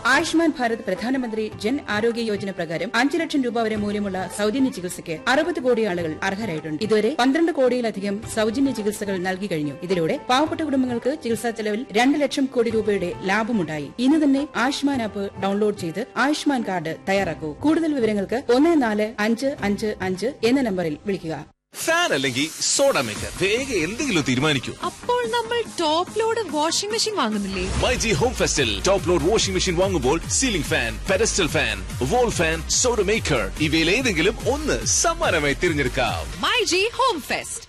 ആയുഷ്മാൻ ഭാരത് പ്രധാനമന്ത്രി ജൻ ആരോഗ്യ യോജന പ്രകാരം അഞ്ച് ലക്ഷം രൂപ വരെ മൂല്യമുള്ള സൗജന്യ ചികിത്സയ്ക്ക് അറുപത് കോടി ആളുകൾ അർഹരായിട്ടുണ്ട് ഇതുവരെ പന്ത്രണ്ട് കോടിയിലധികം സൗജന്യ ചികിത്സകൾ നൽകി കഴിഞ്ഞു ഇതിലൂടെ പാവപ്പെട്ട കുടുംബങ്ങൾക്ക് ചികിത്സാ ചെലവിൽ രണ്ട് ലക്ഷം കോടി രൂപയുടെ ലാഭമുണ്ടായി ഇന്ന് തന്നെ ആയുഷ്മാൻ ആപ്പ് ഡൗൺലോഡ് ചെയ്ത് ആയുഷ്മാൻ കാർഡ് തയ്യാറാക്കൂ കൂടുതൽ വിവരങ്ങൾക്ക് ഒന്ന് നാല് അഞ്ച് അഞ്ച് അഞ്ച് എന്ന നമ്പറിൽ വിളിക്കുക ഫാൻ അല്ലെങ്കിൽ സോഡ മേക്കർ വേഗം എന്തെങ്കിലും തീരുമാനിക്കൂ അപ്പോൾ നമ്മൾ ടോപ്പ് ലോഡ് വാഷിംഗ് മെഷീൻ വാങ്ങുന്നില്ലേ മൈജി ഹോം ഫെസ്റ്റിൽ ടോപ്പ് ലോഡ് വാഷിംഗ് മെഷീൻ വാങ്ങുമ്പോൾ ceiling fan pedestal fan wall fan soda maker ഇവയിൽ ഏതെങ്കിലും ഒന്ന് സമ്മാനമായി തിരഞ്ഞെടുക്കാം മൈ ജി ഹോം ഫെസ്റ്റ്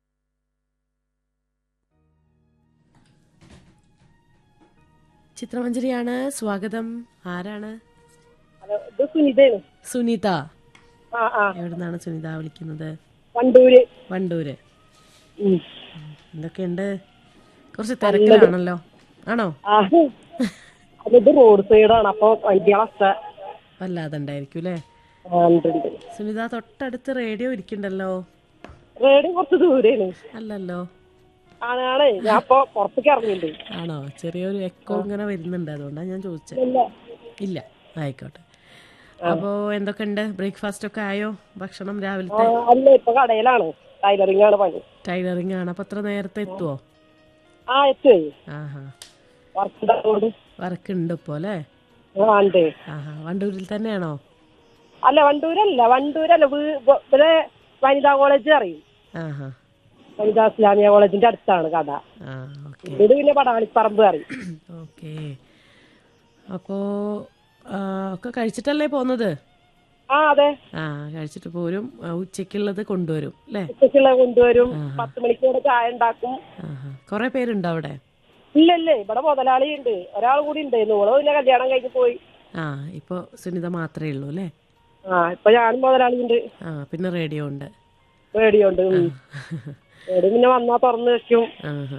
ചിത്രമഞ്ജരിയാണ് സ്വാഗതം ആരാണ് ഹലോ ഇത് സുനിതയാണ് സുനിത ആ ആ എവിടുന്നാണ് സുനിത വിളിക്കുന്നത് വണ്ടൂര് വണ്ടൂര് ഉം. എന്തൊക്കെയുണ്ട് കുറച്ച് തിരക്കിലാണല്ലോ ആണോ ആ അതിത് റോഡ് സൈഡാണ് അപ്പൊ വണ്ടികളൊക്കെ വല്ലാതെ ഉണ്ടായിരിക്കും അല്ലേ ആ, ഉണ്ട്, ഉണ്ട്. സുനിത തൊട്ടടുത്ത് റേഡിയോ ഇരിക്കണ്ടല്ലോ റേഡ് കുറച്ച് ദൂരെയാണ് അല്ലല്ലോ ആണാണ് ഞാൻ ഇപ്പൊ പുറത്തേക്ക് ഇറങ്ങിയിട്ടുണ്ട് ആണോ ചെറിയൊരു എക്കോ ഇങ്ങനെ വരുന്നുണ്ട് അതുകൊണ്ടാണ് ഞാൻ ചോദിച്ചത് ഇല്ല ഇല്ല ആയിക്കോട്ടെ അപ്പോ എന്തൊക്കെയുണ്ട് ബ്രേക്ക്ഫാസ്റ്റ് ഒക്കെ ആയോ ഭക്ഷണം ആ, രാവിലത്തെ അല്ല ഇപ്പൊ കടയിലാണ് ടൈലറിംഗ് ആണ് പണി ടൈലറിംഗ് ആണ് അപ്പൊ അത്ര നേരത്തെ എത്തുവോ ആ എത്തുവേ ആഹാ വർക്ക് ഉണ്ടാവുകൊണ്ട് വർക്ക് ഉണ്ട് ഇപ്പോ അല്ലേ ആ ഉണ്ട് ആഹാ വണ്ടൂരിൽ തന്നെയാണോ അല്ല വണ്ടൂരല്ല വണ്ടൂരല്ല വീ- ഇവ- ഇവിടെ വനിതാ കോളേജ് അറിയും ആഹാ വനിതാ ഇസ്ലാമിയ കോളേജിന്റെ അടുത്താണ് കട ആ ഓക്കെ ഇത് പിന്നെ പടാളിപ്പറമ്പ് അറിയും ഓക്കെ അപ്പോ ആ, ഒക്കെ കഴിച്ചിട്ടല്ലേ പോന്നത് ആ അതെ ആ കഴിച്ചിട്ട് പോരും ആ, ഉച്ചയ്ക്കുള്ളത് കൊണ്ടുവരും അല്ലേ ഉച്ചക്കുള്ള കൊണ്ടുവരും പത്ത് മണിക്കൂടെ ചായ ഉണ്ടാക്കും ആഹാ കുറെ പേരുണ്ടോ അവിടെ ഇല്ല ഇല്ലേ ഇവിടെ മുതലാളി ഉണ്ട് ഒരാൾ കൂടി ഉണ്ട് നിങ്ങള് പിന്നെ കല്യാണം കഴിഞ്ഞ് പോയി ആ ഇപ്പോൾ സുനിത മാത്രമേ ഉള്ളൂ അല്ലേ ആ ഇപ്പൊ ഞാനും മുതലാളി ഉണ്ട് ആ പിന്നെ റേഡിയോ ഉണ്ട് റേഡിയോ ഉണ്ട് ഉം. റേഡിയോ പിന്നെ വന്നാ തുറന്നു വെക്കും ആഹാ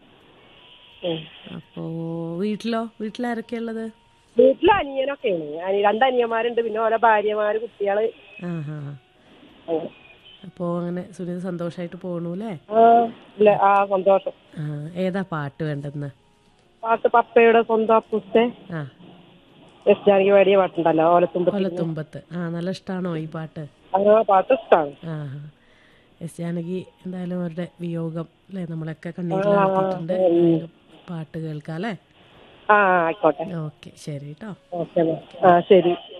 ഉം. അപ്പോ വീട്ടിലോ വീട്ടിലാരൊക്കെയാ ഉള്ളത് വീട്ടില് അനിയനൊക്കെയാണ് അനി രണ്ട് അനിയന്മാരുണ്ട് പിന്നെ ഓരോ ഭാര്യമാര് കുട്ടികള് ആഹാ അങ്ങനെ. അപ്പോൾ അങ്ങനെ സുനിത സന്തോഷമായിട്ട് പോകണു അല്ലേ ആ ഇല്ല ആ സന്തോഷം ആ ഏതാ പാട്ട് വേണ്ടെന്ന് പാട്ട് പപ്പയുടെ സ്വന്തം അപ്പുസ്തെ ആ എസ് ജാനകി പാടിയ പാട്ടുണ്ടല്ലോ ഓലത്തുമ്പ കൊലത്തുമ്പത്ത് ആ നല്ല ഇഷ്ടമാണോ ഈ പാട്ട് ആ പാട്ട് ഇഷ്ടമാണ് ആ എസ് ജാനകി എന്തായാലും അവരുടെ വിയോഗം അല്ലേ നമ്മളൊക്കെ കണ്ണീരിലാക്കിയിട്ടുണ്ട് എന്തായാലും പാട്ട് കേൾക്കാം അല്ലേ ആ ആയിക്കോട്ടെ ഓക്കെ ശരി കേട്ടോ ഓക്കെ ആ ശരി